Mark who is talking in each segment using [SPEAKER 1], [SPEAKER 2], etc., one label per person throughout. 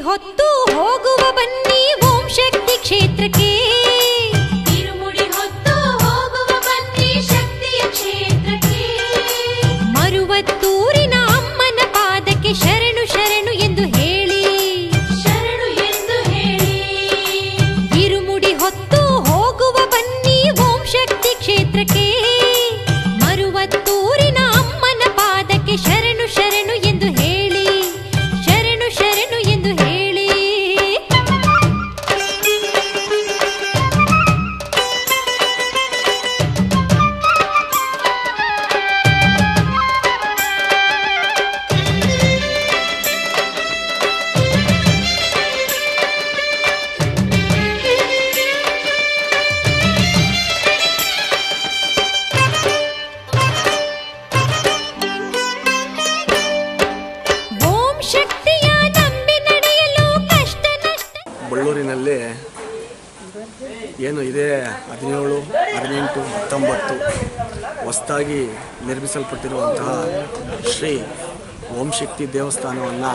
[SPEAKER 1] ಹೊತ್ತು ಹೋಗುವ ಬನ್ನಿ ಓಂ ಶಕ್ತಿ ಕ್ಷೇತ್ರಕ್ಕೆ
[SPEAKER 2] ತಿರುಮುಡಿ ಹೊತ್ತು ಹೋಗುವ ಬನ್ನಿ ಶಕ್ತಿಯ ಕ್ಷೇತ್ರಕ್ಕೆ
[SPEAKER 1] ಮರುವತ್ತೂರಿನ ಅಮ್ಮನ ಪಾದಕ್ಕೆ ಶರಣು ಶರಣು ಎಂದು ಹೇಳಿ
[SPEAKER 2] ಶರಣು ಎಂದು ಹೇಳಿ
[SPEAKER 1] ಇರುಮುಡಿ ಹೊತ್ತು ಹೋಗುವ ಬನ್ನಿ ಓಂ ಶಕ್ತಿ ಕ್ಷೇತ್ರಕ್ಕೆ ಮರುವತ್ತೂರಿನ ಅಮ್ಮನ ಪಾದಕ್ಕೆ ಶರಣು ಶರಣು ಎಂದು ಹೇಳಿ ಶರಣು ಶರಣು ಎಂದು ಹೇಳಿ ಓಂ ಶಕ್ತಿಯ ನಂಬಿ ನಡೆಯಲು ಕಷ್ಟ ನಷ್ಟ
[SPEAKER 3] ಬಳ್ಳೂರಿನಲ್ಲಿ ಏನು ಇದೆ ಹದಿನೇಳು ಹದಿನೆಂಟು ಹತ್ತೊಂಬತ್ತು ಹೊಸದಾಗಿ ನಿರ್ಮಿಸಲ್ಪಟ್ಟಿರುವಂತಹ ಶ್ರೀ ಓಂ ಶಕ್ತಿ ದೇವಸ್ಥಾನವನ್ನು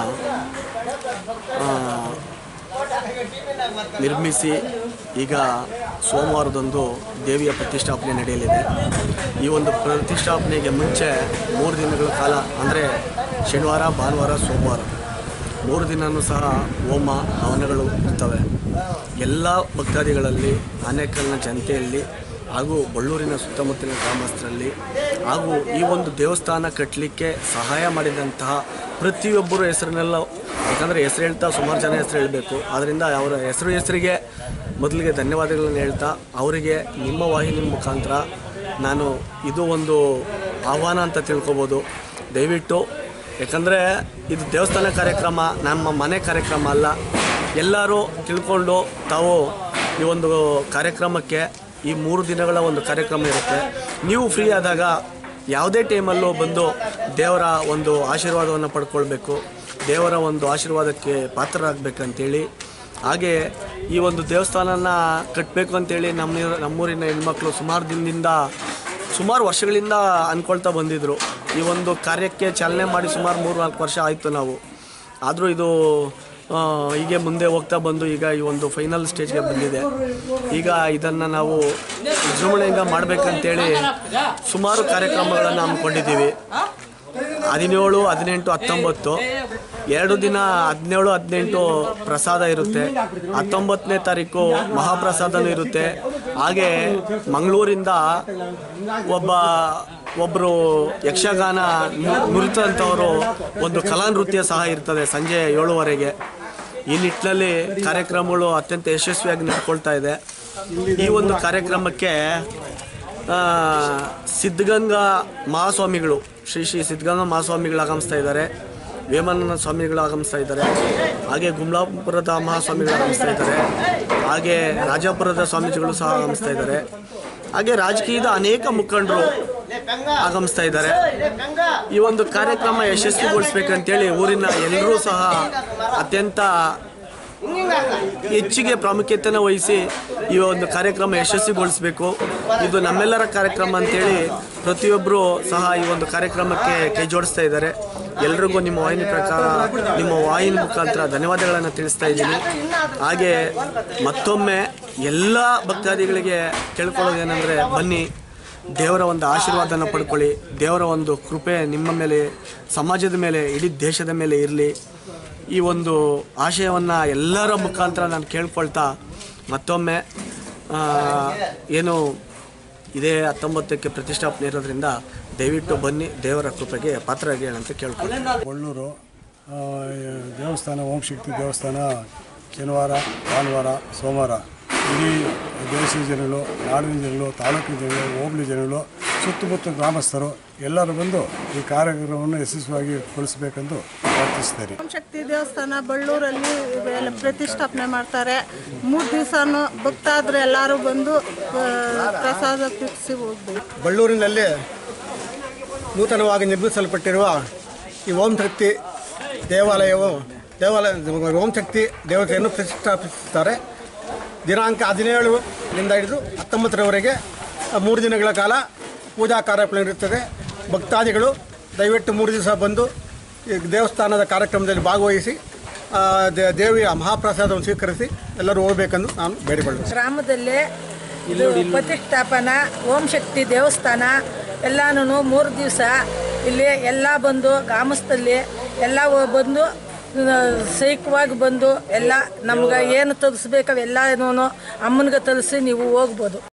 [SPEAKER 3] ನಿರ್ಮಿಸಿ ಈಗ ಸೋಮವಾರದಂದು ದೇವಿಯ ಪ್ರತಿಷ್ಠಾಪನೆ ನಡೆಯಲಿದೆ ಈ ಒಂದು ಪ್ರತಿಷ್ಠಾಪನೆಗೆ ಮುಂಚೆ ಮೂರು ದಿನಗಳ ಕಾಲ ಅಂದರೆ ಶನಿವಾರ ಭಾನುವಾರ ಸೋಮವಾರ ಮೂರು ದಿನವೂ ಸಹ ಹೋಮ ಹವನಗಳು ಇರ್ತವೆ ಎಲ್ಲ ಭಕ್ತಾದಿಗಳಲ್ಲಿ ಆನೇಕಲ್ನ ಜನತೆಯಲ್ಲಿ ಹಾಗೂ ಬಳ್ಳೂರಿನ ಸುತ್ತಮುತ್ತಲಿನ ಗ್ರಾಮಸ್ಥರಲ್ಲಿ ಹಾಗೂ ಈ ಒಂದು ದೇವಸ್ಥಾನ ಕಟ್ಟಲಿಕ್ಕೆ ಸಹಾಯ ಮಾಡಿದಂತಹ ಪ್ರತಿಯೊಬ್ಬರ ಹೆಸರನ್ನೆಲ್ಲ ಯಾಕಂದರೆ ಹೆಸರು ಹೇಳ್ತಾ ಸುಮಾರು ಜನ ಹೆಸರು ಹೇಳಬೇಕು ಆದ್ದರಿಂದ ಅವರ ಹೆಸರು ಹೆಸರಿಗೆ ಮೊದಲಿಗೆ ಧನ್ಯವಾದಗಳನ್ನು ಹೇಳ್ತಾ ಅವರಿಗೆ ನಿಮ್ಮ ವಾಹಿನಿ ಮುಖಾಂತರ ನಾನು ಇದು ಒಂದು ಆಹ್ವಾನ ಅಂತ ತಿಳ್ಕೊಬೋದು ದಯವಿಟ್ಟು ಯಾಕಂದರೆ ಇದು ದೇವಸ್ಥಾನ ಕಾರ್ಯಕ್ರಮ ನಮ್ಮ ಮನೆ ಕಾರ್ಯಕ್ರಮ ಅಲ್ಲ ಎಲ್ಲರೂ ತಿಳ್ಕೊಂಡು ತಾವು ಈ ಒಂದು ಕಾರ್ಯಕ್ರಮಕ್ಕೆ ಈ ಮೂರು ದಿನಗಳ ಒಂದು ಕಾರ್ಯಕ್ರಮ ಇರುತ್ತೆ ನೀವು ಫ್ರೀ ಆದಾಗ ಯಾವುದೇ ಟೈಮಲ್ಲೂ ಬಂದು ದೇವರ ಒಂದು ಆಶೀರ್ವಾದವನ್ನು ಪಡ್ಕೊಳ್ಬೇಕು ದೇವರ ಒಂದು ಆಶೀರ್ವಾದಕ್ಕೆ ಪಾತ್ರರಾಗಬೇಕಂತೇಳಿ ಹಾಗೆ ಈ ಒಂದು ದೇವಸ್ಥಾನನ ಕಟ್ಟಬೇಕು ಅಂತೇಳಿ ನಮ್ಮ ನಮ್ಮೂರಿನ ಹೆಣ್ಮಕ್ಳು ಸುಮಾರು ದಿನದಿಂದ ಸುಮಾರು ವರ್ಷಗಳಿಂದ ಅಂದ್ಕೊಳ್ತಾ ಬಂದಿದ್ದರು ಈ ಒಂದು ಕಾರ್ಯಕ್ಕೆ ಚಾಲನೆ ಮಾಡಿ ಸುಮಾರು ಮೂರು ನಾಲ್ಕು ವರ್ಷ ಆಯಿತು ನಾವು ಆದರೂ ಇದು ಆ, ಹೀಗೆ ಮುಂದೆ ಹೋಗ್ತಾ ಬಂದು ಈಗ ಈ ಒಂದು ಫೈನಲ್ ಸ್ಟೇಜ್ಗೆ ಬಂದಿದೆ ಈಗ ಇದನ್ನು ನಾವು ವಿಜೃಂಭಣೆಯಿಂದ ಮಾಡಬೇಕಂತೇಳಿ ಸುಮಾರು ಕಾರ್ಯಕ್ರಮಗಳನ್ನು ಹಮ್ಮಿಕೊಂಡಿದ್ದೀವಿ ಹದಿನೇಳು ಹದಿನೆಂಟು ಹತ್ತೊಂಬತ್ತು ಎರಡು ದಿನ ಹದಿನೇಳು ಹದಿನೆಂಟು ಪ್ರಸಾದ ಇರುತ್ತೆ ಹತ್ತೊಂಬತ್ತನೇ ತಾರೀಕು ಮಹಾಪ್ರಸಾದನೂ ಇರುತ್ತೆ ಹಾಗೆ ಮಂಗಳೂರಿಂದ ಒಬ್ಬ ಒಬ್ಬರು ಯಕ್ಷಗಾನ ನು- ನುರಿತಂಥವರು ಒಂದು ಕಲಾ ನೃತ್ಯ ಸಹ ಇರ್ತದೆ ಸಂಜೆ ಏಳುವರೆಗೆ ಈ ನಿಟ್ಟಿನಲ್ಲಿ ಕಾರ್ಯಕ್ರಮಗಳು ಅತ್ಯಂತ ಯಶಸ್ವಿಯಾಗಿ ನಡ್ಕೊಳ್ತಾ ಇದೆ ಈ ಒಂದು ಕಾರ್ಯಕ್ರಮಕ್ಕೆ ಆ, ಸಿದ್ಧಗಂಗಾ ಮಹಾಸ್ವಾಮಿಗಳು ಶ್ರೀ ಶ್ರೀ ಸಿದ್ಧಗಂಗಾ ಮಹಾಸ್ವಾಮಿಗಳು ಆಗಮಿಸ್ತಾ ಇದ್ದಾರೆ ವೇಮನನ ಸ್ವಾಮಿಗಳು ಆಗಮಿಸ್ತಾ ಇದ್ದಾರೆ ಹಾಗೆ ಗುಮ್ಲಾಪುರದ ಮಹಾಸ್ವಾಮಿಗಳು ಆಗಮಿಸ್ತಾ ಇದ್ದಾರೆ ಹಾಗೆ ರಾಜಾಪುರದ ಸ್ವಾಮೀಜಿಗಳು ಸಹ ಆಗಮಿಸ್ತಾ ಇದ್ದಾರೆ ಹಾಗೆ ರಾಜಕೀಯದ ಅನೇಕ ಮುಖಂಡರು ಆಗಮಿಸ್ತಾ ಇದ್ದಾರೆ ಈ ಒಂದು ಕಾರ್ಯಕ್ರಮ ಯಶಸ್ವಿಗೊಳಿಸ್ಬೇಕಂತೇಳಿ ಊರಿನ ಎಲ್ಲರೂ ಸಹ ಅತ್ಯಂತ ಹೆಚ್ಚಿಗೆ ಪ್ರಾಮುಖ್ಯತೆಯನ್ನು ವಹಿಸಿ ಈ ಒಂದು ಕಾರ್ಯಕ್ರಮ ಯಶಸ್ವಿಗೊಳಿಸಬೇಕು ಇದು ನಮ್ಮೆಲ್ಲರ ಕಾರ್ಯಕ್ರಮ ಅಂತೇಳಿ ಪ್ರತಿಯೊಬ್ಬರು ಸಹ ಈ ಒಂದು ಕಾರ್ಯಕ್ರಮಕ್ಕೆ ಕೈ ಜೋಡಿಸ್ತಾ ಇದ್ದಾರೆ ಎಲ್ರಿಗೂ ನಿಮ್ಮ ವಾಹಿನಿ ಪ್ರಕಾರ ನಿಮ್ಮ ವಾಹಿನಿ ಮುಖಾಂತರ ಧನ್ಯವಾದಗಳನ್ನು ತಿಳಿಸ್ತಾ ಇದ್ದೀನಿ ಹಾಗೆ ಮತ್ತೊಮ್ಮೆ ಎಲ್ಲ ಭಕ್ತಾದಿಗಳಿಗೆ ಕೇಳ್ಕೊಳ್ಳೋದೇನೆಂದರೆ ಬನ್ನಿ ದೇವರ ಒಂದು ಆಶೀರ್ವಾದನ ಪಡ್ಕೊಳ್ಳಿ ದೇವರ ಒಂದು ಕೃಪೆ ನಿಮ್ಮ ಮೇಲೆ ಸಮಾಜದ ಮೇಲೆ ಇಡೀ ದೇಶದ ಮೇಲೆ ಇರಲಿ ಈ ಒಂದು ಆಶಯವನ್ನು ಎಲ್ಲರ ಮುಖಾಂತರ ನಾನು ಕೇಳ್ಕೊಳ್ತಾ ಮತ್ತೊಮ್ಮೆ ಆ, ಏನು ಇದೇ ಹತ್ತೊಂಬತ್ತಕ್ಕೆ ಪ್ರತಿಷ್ಠಾಪನೆ ಇರೋದ್ರಿಂದ ದಯವಿಟ್ಟು ಬನ್ನಿ ದೇವರ ಕೃಪೆಗೆ ಪಾತ್ರರಾಗಿ ಅಂತ ಕೇಳ್ಕೊಳ್ತೀನಿ
[SPEAKER 4] ಬಳ್ಳೂರು ಆ, ದೇವಸ್ಥಾನ ಓಂ ಶಕ್ತಿ ದೇವಸ್ಥಾನ ಶನಿವಾರ ಭಾನುವಾರ ಸೋಮವಾರ ಇಡೀ ದೇಶದ ಜನಗಳು ನಾಡಿನ ಜನಗಳು ತಾಲೂಕಿನ ಜನಗಳು ಹೋಬಳಿ ಜನಗಳು ಸುತ್ತಮುತ್ತ ಗ್ರಾಮಸ್ಥರು ಎಲ್ಲರೂ ಬಂದು ಈ ಕಾರ್ಯಕ್ರಮವನ್ನು ಯಶಸ್ವಿಯಾಗಿ ಗೊಳಿಸಬೇಕೆಂದು ಪ್ರಾರ್ಥಿಸಿದ್ದಾರೆ
[SPEAKER 5] ಓಂ ಶಕ್ತಿ ದೇವಸ್ಥಾನ ಬಳ್ಳೂರಲ್ಲಿ ಎಲ್ಲ ಪ್ರತಿಷ್ಠಾಪನೆ ಮಾಡ್ತಾರೆ ಮೂರು ದಿವಸನೂ ಭಕ್ತಾದ್ರು ಎಲ್ಲರೂ ಬಂದು ಆ, ಪ್ರಸಾದ ತಿರ್ಸಿ ಹೋಗ್ಬೇಕು
[SPEAKER 6] ಬಳ್ಳೂರಿನಲ್ಲಿ ನೂತನವಾಗಿ ನಿರ್ಮಿಸಲ್ಪಟ್ಟಿರುವ ಈ ಓಂ ಶಕ್ತಿ ದೇವಾಲಯವು ದೇವಾಲಯ ಓಂ ಶಕ್ತಿ ದೇವತೆಯನ್ನು ಪ್ರತಿಷ್ಠಾಪಿಸುತ್ತಾರೆ ದಿನಾಂಕ ಹದಿನೇಳರಿಂದ ಹಿಡಿದು ಹತ್ತೊಂಬತ್ತರವರೆಗೆ ಆ, ಮೂರು ದಿನಗಳ ಕಾಲ ಪೂಜಾ ಕಾರ್ಯಕ್ರಮ ಇರುತ್ತದೆ ಭಕ್ತಾದಿಗಳು ದಯವಿಟ್ಟು ಮೂರು ದಿವಸ ಬಂದು ಈ ದೇವಸ್ಥಾನದ ಕಾರ್ಯಕ್ರಮದಲ್ಲಿ ಭಾಗವಹಿಸಿ ಆ, ದೇ- ದೇವಿಯ ಮಹಾಪ್ರಸಾದವನ್ನು ಸ್ವೀಕರಿಸಿ ಎಲ್ಲರೂ ಹೋಗಬೇಕೆಂದು ನಾನು ಬೇಡಿಕೊಳ್ಳುತ್ತೇನೆ
[SPEAKER 7] ಗ್ರಾಮದಲ್ಲಿ ಇದು ಪ್ರತಿಷ್ಠಾಪನಾ ಓಂ ಶಕ್ತಿ ದೇವಸ್ಥಾನ ಎಲ್ಲಾನು ಮೂರು ದಿವಸ ಇಲ್ಲಿ ಎಲ್ಲ ಬಂದು ಗ್ರಾಮಸ್ಥಲ್ಲಿ ಎಲ್ಲ ಹೋ- ಬಂದು ಆ, ಸೈಕವಾಗಿ ಬಂದು ಎಲ್ಲ ನಮ್ಗೆ ಏನು ತರಿಸ್ಬೇಕು ಅವೆಲ್ಲನೂ ಅಮ್ಮನಿಗೆ ತರಿಸಿ ನೀವು ಹೋಗ್ಬೋದು